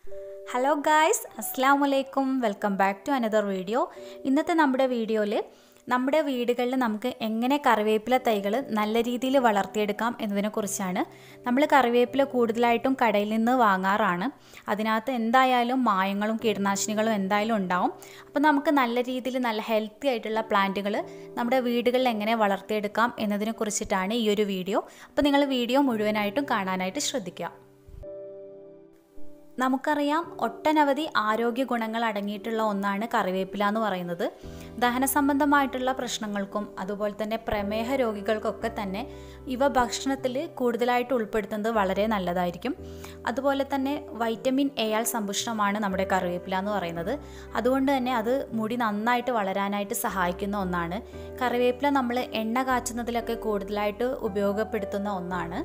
hello guys അസ്സാം വലൈക്കും welcome back to another video ഇന്നത്തെ നമ്മുടെ വീഡിയോയിൽ നമ്മുടെ വീടുകളിൽ നമുക്ക് എങ്ങനെ കറിവേപ്പില തൈകൾ നല്ല രീതിയിൽ വളർത്തിയെടുക്കാം എന്നതിനെക്കുറിച്ചാണ് നമ്മൾ കറിവേപ്പില കൂടുതലായിട്ടും കടയിൽ നിന്ന് വാങ്ങാറാണ് അതിനകത്ത് എന്തായാലും മായങ്ങളും കീടനാശിനികളും എന്തായാലും ഉണ്ടാവും അപ്പോൾ നമുക്ക് നല്ല രീതിയിൽ നല്ല ഹെൽത്തി ആയിട്ടുള്ള പ്ലാന്റുകൾ നമ്മുടെ വീടുകളിൽ എങ്ങനെ വളർത്തിയെടുക്കാം എന്നതിനെക്കുറിച്ചിട്ടാണ് ഈ ഒരു വീഡിയോ അപ്പോൾ നിങ്ങൾ വീഡിയോ മുഴുവനായിട്ടും കാണാനായിട്ട് ശ്രദ്ധിക്കുക നമുക്കറിയാം ഒട്ടനവധി ആരോഗ്യ ഗുണങ്ങൾ അടങ്ങിയിട്ടുള്ള ഒന്നാണ് കറിവേപ്പില എന്ന് പറയുന്നത് ദഹന സംബന്ധമായിട്ടുള്ള പ്രശ്നങ്ങൾക്കും അതുപോലെ തന്നെ പ്രമേഹ രോഗികൾക്കൊക്കെ തന്നെ ഇവ ഭക്ഷണത്തിൽ കൂടുതലായിട്ട് ഉൾപ്പെടുത്തുന്നത് വളരെ നല്ലതായിരിക്കും അതുപോലെ തന്നെ വൈറ്റമിൻ എ ആൽ സമ്പുഷ്ടമാണ് നമ്മുടെ കറിവേപ്പില എന്ന് പറയുന്നത് അതുകൊണ്ട് തന്നെ അത് മുടി നന്നായിട്ട് വളരാനായിട്ട് സഹായിക്കുന്ന ഒന്നാണ് കറിവേപ്പില നമ്മൾ എണ്ണ കാച്ചുന്നതിലൊക്കെ കൂടുതലായിട്ട് ഉപയോഗപ്പെടുത്തുന്ന ഒന്നാണ്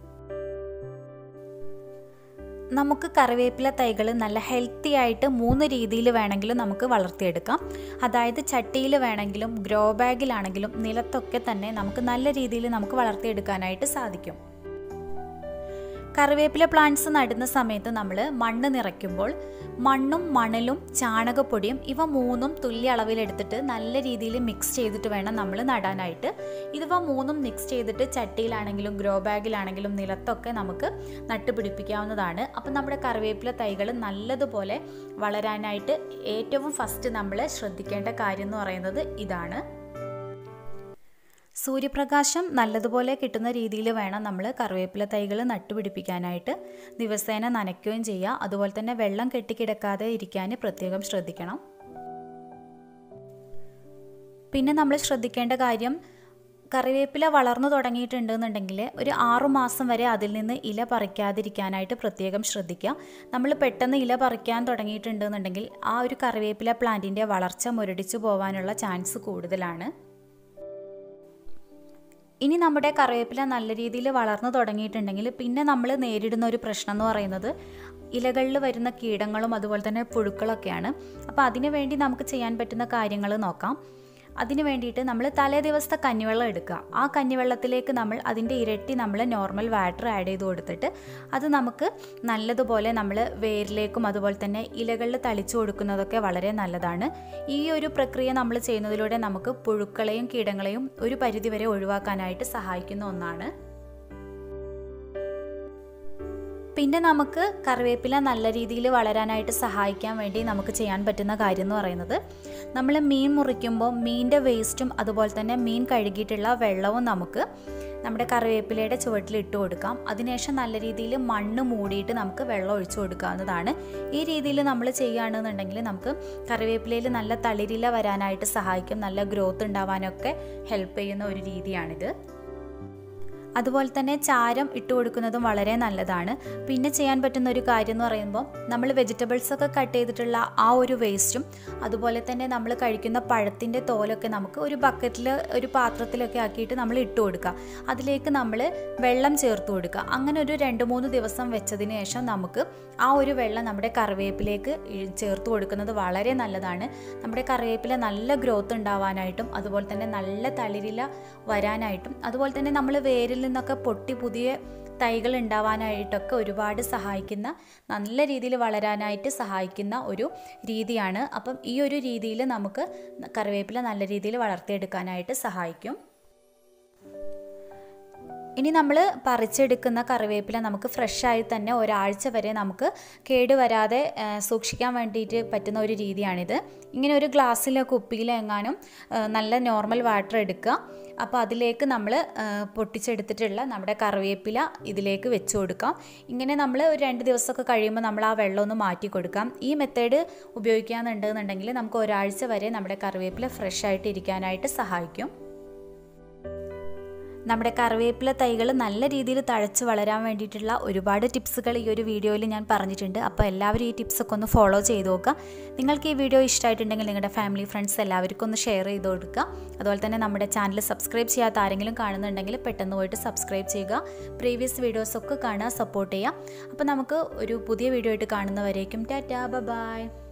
നമുക്ക് കറിവേപ്പില തൈകൾ നല്ല ഹെൽത്തി ആയിട്ട് മൂന്ന് രീതിയിൽ വേണമെങ്കിലും നമുക്ക് വളർത്തിയെടുക്കാം അതായത് ചട്ടിയിൽ വേണമെങ്കിലും ഗ്രോ ബാഗിലാണെങ്കിലും നിലത്തൊക്കെ തന്നെ നമുക്ക് നല്ല രീതിയിൽ നമുക്ക് വളർത്തിയെടുക്കാനായിട്ട് സാധിക്കും കറിവേപ്പില പ്ലാന്റ്സ് നടുന്ന സമയത്ത് നമ്മൾ മണ്ണ് നിറയ്ക്കുമ്പോൾ മണ്ണും മണലും ചാണകപ്പൊടിയും ഇവ മൂന്നും തുല്യ അളവിലെടുത്തിട്ട് നല്ല രീതിയിൽ മിക്സ് ചെയ്തിട്ട് വേണം നമ്മൾ നടാനായിട്ട് ഇതിവ മൂന്നും മിക്സ് ചെയ്തിട്ട് ചട്ടിയിലാണെങ്കിലും ഗ്രോ ബാഗിലാണെങ്കിലും നിലത്തൊക്കെ നമുക്ക് നട്ടുപിടിപ്പിക്കാവുന്നതാണ് അപ്പം നമ്മുടെ കറിവേപ്പില തൈകൾ നല്ലതുപോലെ വളരാനായിട്ട് ഏറ്റവും ഫസ്റ്റ് നമ്മൾ ശ്രദ്ധിക്കേണ്ട കാര്യം എന്ന് പറയുന്നത് ഇതാണ് സൂര്യപ്രകാശം നല്ലതുപോലെ കിട്ടുന്ന രീതിയിൽ വേണം നമ്മൾ കറിവേപ്പില തൈകൾ നട്ടുപിടിപ്പിക്കാനായിട്ട് ദിവസേന നനയ്ക്കുകയും ചെയ്യുക അതുപോലെ തന്നെ വെള്ളം കെട്ടിക്കിടക്കാതെ ഇരിക്കാൻ പ്രത്യേകം ശ്രദ്ധിക്കണം പിന്നെ നമ്മൾ ശ്രദ്ധിക്കേണ്ട കാര്യം കറിവേപ്പില വളർന്നു തുടങ്ങിയിട്ടുണ്ടെന്നുണ്ടെങ്കിൽ ഒരു ആറു മാസം വരെ അതിൽ നിന്ന് ഇല പറിക്കാതിരിക്കാനായിട്ട് പ്രത്യേകം ശ്രദ്ധിക്കുക നമ്മൾ പെട്ടെന്ന് ഇല പറിക്കാൻ തുടങ്ങിയിട്ടുണ്ടെന്നുണ്ടെങ്കിൽ ആ ഒരു കറിവേപ്പില പ്ലാന്റിൻ്റെ വളർച്ച മുരടിച്ചു പോകാനുള്ള ചാൻസ് കൂടുതലാണ് ഇനി നമ്മുടെ കറിവേപ്പില നല്ല രീതിയിൽ വളർന്നു തുടങ്ങിയിട്ടുണ്ടെങ്കിൽ പിന്നെ നമ്മൾ നേരിടുന്ന ഒരു പ്രശ്നം എന്ന് പറയുന്നത് ഇലകളിൽ വരുന്ന കീടങ്ങളും അതുപോലെ തന്നെ പുഴുക്കളൊക്കെയാണ് അപ്പോൾ അതിനു വേണ്ടി നമുക്ക് ചെയ്യാൻ പറ്റുന്ന കാര്യങ്ങൾ നോക്കാം അതിന് വേണ്ടിയിട്ട് നമ്മൾ തലേ ദിവസത്തെ കഞ്ഞിവെള്ളം എടുക്കുക ആ കഞ്ഞിവെള്ളത്തിലേക്ക് നമ്മൾ അതിൻ്റെ ഇരട്ടി നമ്മൾ നോർമൽ വാട്ടർ ആഡ് ചെയ്ത് കൊടുത്തിട്ട് അത് നമുക്ക് നല്ലതുപോലെ നമ്മൾ വേരിലേക്കും അതുപോലെ തന്നെ ഇലകളിൽ തളിച്ചു കൊടുക്കുന്നതൊക്കെ വളരെ നല്ലതാണ് ഈ ഒരു പ്രക്രിയ നമ്മൾ ചെയ്യുന്നതിലൂടെ നമുക്ക് പുഴുക്കളെയും കീടങ്ങളെയും ഒരു പരിധിവരെ ഒഴിവാക്കാനായിട്ട് സഹായിക്കുന്ന ഒന്നാണ് പിന്നെ നമുക്ക് കറിവേപ്പില നല്ല രീതിയിൽ വളരാനായിട്ട് സഹായിക്കാൻ വേണ്ടി നമുക്ക് ചെയ്യാൻ പറ്റുന്ന കാര്യം എന്ന് പറയുന്നത് നമ്മൾ മീൻ മുറിക്കുമ്പോൾ മീനിൻ്റെ വേസ്റ്റും അതുപോലെ തന്നെ മീൻ കഴുകിയിട്ടുള്ള വെള്ളവും നമുക്ക് നമ്മുടെ കറിവേപ്പിലയുടെ ചുവട്ടിൽ ഇട്ട് കൊടുക്കാം അതിനുശേഷം നല്ല രീതിയിൽ മണ്ണ് മൂടിയിട്ട് നമുക്ക് വെള്ളം ഒഴിച്ചു കൊടുക്കാവുന്നതാണ് ഈ രീതിയിൽ നമ്മൾ ചെയ്യുകയാണെന്നുണ്ടെങ്കിൽ നമുക്ക് കറിവേപ്പിലയിൽ നല്ല തളിരില വരാനായിട്ട് സഹായിക്കും നല്ല ഗ്രോത്ത് ഉണ്ടാവാനൊക്കെ ഹെൽപ്പ് ചെയ്യുന്ന ഒരു രീതിയാണിത് അതുപോലെ തന്നെ ചാരം ഇട്ട് കൊടുക്കുന്നതും വളരെ നല്ലതാണ് പിന്നെ ചെയ്യാൻ പറ്റുന്ന ഒരു കാര്യം എന്ന് പറയുമ്പോൾ നമ്മൾ വെജിറ്റബിൾസ് ഒക്കെ കട്ട് ചെയ്തിട്ടുള്ള ആ ഒരു വേസ്റ്റും അതുപോലെ തന്നെ നമ്മൾ കഴിക്കുന്ന പഴത്തിൻ്റെ തോലൊക്കെ നമുക്ക് ഒരു ബക്കറ്റിൽ ഒരു പാത്രത്തിലൊക്കെ ആക്കിയിട്ട് നമ്മൾ ഇട്ട് കൊടുക്കുക അതിലേക്ക് നമ്മൾ വെള്ളം ചേർത്ത് കൊടുക്കുക അങ്ങനെ ഒരു രണ്ട് മൂന്ന് ദിവസം വെച്ചതിന് ശേഷം നമുക്ക് ആ ഒരു വെള്ളം നമ്മുടെ കറിവേപ്പിലേക്ക് ചേർത്ത് കൊടുക്കുന്നത് വളരെ നല്ലതാണ് നമ്മുടെ കറിവേപ്പില നല്ല ഗ്രോത്ത് ഉണ്ടാവാനായിട്ടും അതുപോലെ തന്നെ നല്ല തളിരില വരാനായിട്ടും അതുപോലെ തന്നെ നമ്മൾ വേരിൽ നിന്നൊക്കെ പൊട്ടി പുതിയ തൈകൾ ഉണ്ടാവാനായിട്ടൊക്കെ ഒരുപാട് സഹായിക്കുന്ന നല്ല രീതിയിൽ വളരാനായിട്ട് സഹായിക്കുന്ന ഒരു രീതിയാണ് അപ്പം ഈ ഒരു രീതിയിൽ നമുക്ക് കറിവേപ്പില നല്ല രീതിയിൽ വളർത്തിയെടുക്കാനായിട്ട് സഹായിക്കും ഇനി നമ്മൾ പറിച്ചെടുക്കുന്ന കറിവേപ്പില നമുക്ക് ഫ്രഷായി തന്നെ ഒരാഴ്ച വരെ നമുക്ക് കേടുവരാതെ സൂക്ഷിക്കാൻ വേണ്ടിയിട്ട് പറ്റുന്ന ഒരു രീതിയാണിത് ഇങ്ങനെ ഒരു ഗ്ലാസ്സിലോ കുപ്പിയിലോ എങ്ങാനും നല്ല നോർമൽ വാട്ടർ എടുക്കുക അപ്പോൾ അതിലേക്ക് നമ്മൾ പൊട്ടിച്ചെടുത്തിട്ടുള്ള നമ്മുടെ കറിവേപ്പില ഇതിലേക്ക് വെച്ച് കൊടുക്കാം ഇങ്ങനെ നമ്മൾ ഒരു രണ്ട് ദിവസമൊക്കെ കഴിയുമ്പോൾ നമ്മൾ ആ വെള്ളം ഒന്ന് മാറ്റി കൊടുക്കാം ഈ മെത്തേഡ് ഉപയോഗിക്കാന്നുണ്ടെന്നുണ്ടെങ്കിൽ നമുക്ക് ഒരാഴ്ച വരെ നമ്മുടെ കറിവേപ്പില ഫ്രഷ് ആയിട്ട് ഇരിക്കാനായിട്ട് സഹായിക്കും നമ്മുടെ കറിവേപ്പില തൈകൾ നല്ല രീതിയിൽ തഴച്ച് വളരാൻ വേണ്ടിയിട്ടുള്ള ഒരുപാട് ടിപ്സുകൾ ഈ ഒരു വീഡിയോയിൽ ഞാൻ പറഞ്ഞിട്ടുണ്ട് അപ്പോൾ എല്ലാവരും ഈ ടിപ്സൊക്കെ ഒന്ന് ഫോളോ ചെയ്ത് നോക്കുക നിങ്ങൾക്ക് ഈ വീഡിയോ ഇഷ്ടമായിട്ടുണ്ടെങ്കിൽ നിങ്ങളുടെ ഫാമിലി ഫ്രണ്ട്സ് എല്ലാവർക്കും ഒന്ന് ഷെയർ ചെയ്ത് കൊടുക്കുക അതുപോലെ തന്നെ നമ്മുടെ ചാനൽ സബ്സ്ക്രൈബ് ചെയ്യാത്ത ആരെങ്കിലും കാണുന്നുണ്ടെങ്കിൽ പെട്ടെന്ന് പോയിട്ട് സബ്സ്ക്രൈബ് ചെയ്യുക പ്രീവിയസ് വീഡിയോസൊക്കെ കാണുക സപ്പോർട്ട് ചെയ്യുക അപ്പോൾ നമുക്ക് ഒരു പുതിയ വീഡിയോ ആയിട്ട് കാണുന്നവരേക്കും ടാറ്റാ ബൈ